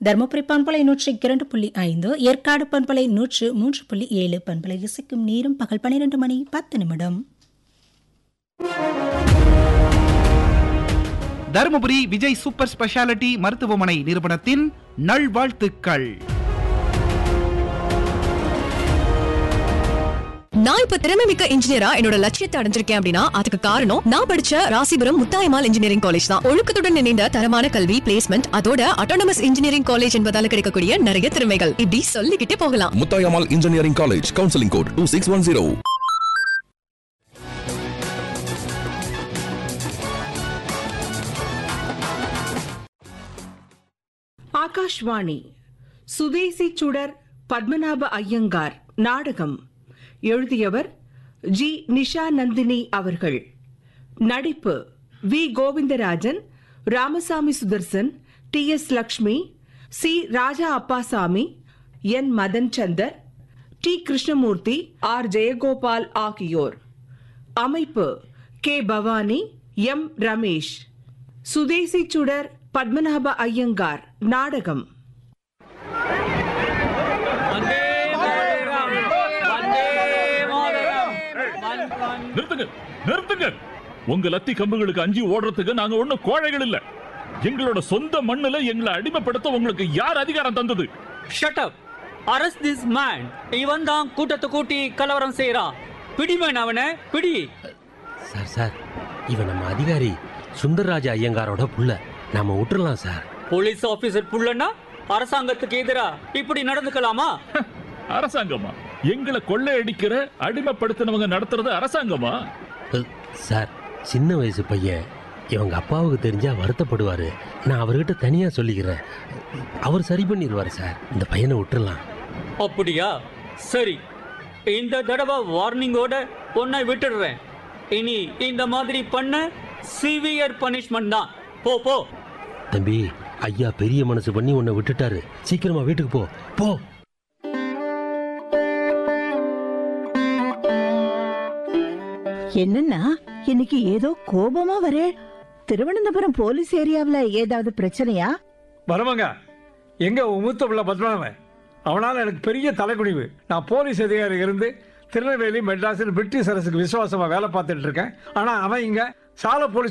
தருமபுரி பண்பலை நூற்றி இரண்டு புள்ளி ஐந்து ஏற்காடு பண்பலை நூற்று மூன்று புள்ளி ஏழு பண்பலை இசைக்கும் நேரம் பகல் பன்னிரண்டு மணி பத்து நிமிடம் தருமபுரி விஜய் சூப்பர் ஸ்பெஷாலிட்டி மருத்துவமனை நிறுவனத்தின் நல்வாழ்த்துக்கள் நான் இப்ப திறமைமிக்க இன்ஜினியரா என்னோட லட்சியத்தை அடைஞ்சிருக்கேன் அப்படின்னா அதுக்கு காரணம் நான் படிச்ச ராசிபுரம் முத்தாயமால் இன்ஜினியரிங் காலேஜ் தான் ஒழுக்கத்துடன் இணைந்த தரமான கல்வி பிளேஸ்மெண்ட் அதோட அட்டானமஸ் இன்ஜினியரிங் காலேஜ் என்பதால கிடைக்கக்கூடிய நிறைய திறமைகள் இப்படி சொல்லிக்கிட்டே போகலாம் Muthayammal engineering college counselling code two six one zero Akashvani Sudesi Sudar Padmanabha Iyengar நாடகம் எழுதியவர் ஜி நிஷா நந்தினி அவர்கள் நடிப்பு V Govindarajan Ramasamy Sudarshan T S Lakshmi C Raja Appasamy N Madan Chandar T Krishnamurthy R Jayagopal ஆகியோர் அமைப்பு கே பவானி எம் ரமேஷ் சுதேசி சுடர் பத்மநாப ஐயங்கார் நாடகம் நிறுத்துங்க நிறுத்துங்க உங்க லத்தி கம்புகளுக்கு அஞ்சி ஓடுறதுக்கு நாங்க ஒண்ணும் கோழைகள் இல்ல எங்களோட சொந்த மண்ணுல எங்களை அடிமைப்படுத்த உங்களுக்கு யார் அதிகாரம் தந்தது shut up arrest this man இவன் தான் கூட்டத்தை கூட்டி கலவரம் செய்யறான் பிடிமேன் அவனை பிடி சார் சார் இவன் நம்ம அதிகாரி சுந்தர்ராஜ ஐயங்காரோட புள்ள நாம விட்டுறலாம் சார் போலீஸ் ஆபீசர் புள்ளனா அரசாங்கத்துக்கு எதிரா இப்படி நடந்துக்கலாமா அரசாங்கமா எங்களை கொள்ளையடிக்கிற அடிமைப்படுத்தினவங்க நடத்துறது அரசாங்கமா அஹ், சார் சின்ன வயசு பையன் இவங்க அப்பாவுக்கு தெரிஞ்சா வருத்தப்படுவாரு நான் அவர்கிட்ட தனியா சொல்லிக்கிறேன் அவர் சரி பண்ணிடுவார் சார் இந்த பையனை விட்டுறலாம் அப்படியா சரி இந்த தடவை வார்னிங்கோட உன்னை விட்டுடுறேன் இனி இந்த மாதிரி பண்ண சிவியர் பனிஷ்மெண்ட் தான் போ போ தம்பி ஐயா பெரிய மனசு பண்ணி உன்னை விட்டுட்டாரு சீக்கிரமா வீட்டுக்கு போ போ என்னன்னா இன்னைக்கு ஏதோ கோபமா வரே திருவனந்தபுரம் போலீஸ் ஏரியாவுல ஏதாவது பிரச்சனையா வரவங்க எங்க உன் மூத்த பிள்ளை பத்மநாபன் அவனால எனக்கு பெரிய தலைக்குனிவு நான் போலீஸ் அதிகாரி இருந்து திருநெல்வேலி மெட்ராஸில் பிரிட்டிஷ் அரசுக்கு விசுவாசமா வேலை பார்த்துட்டு இருக்கேன் ஆனா அவன் இங்க சால போலீஸ்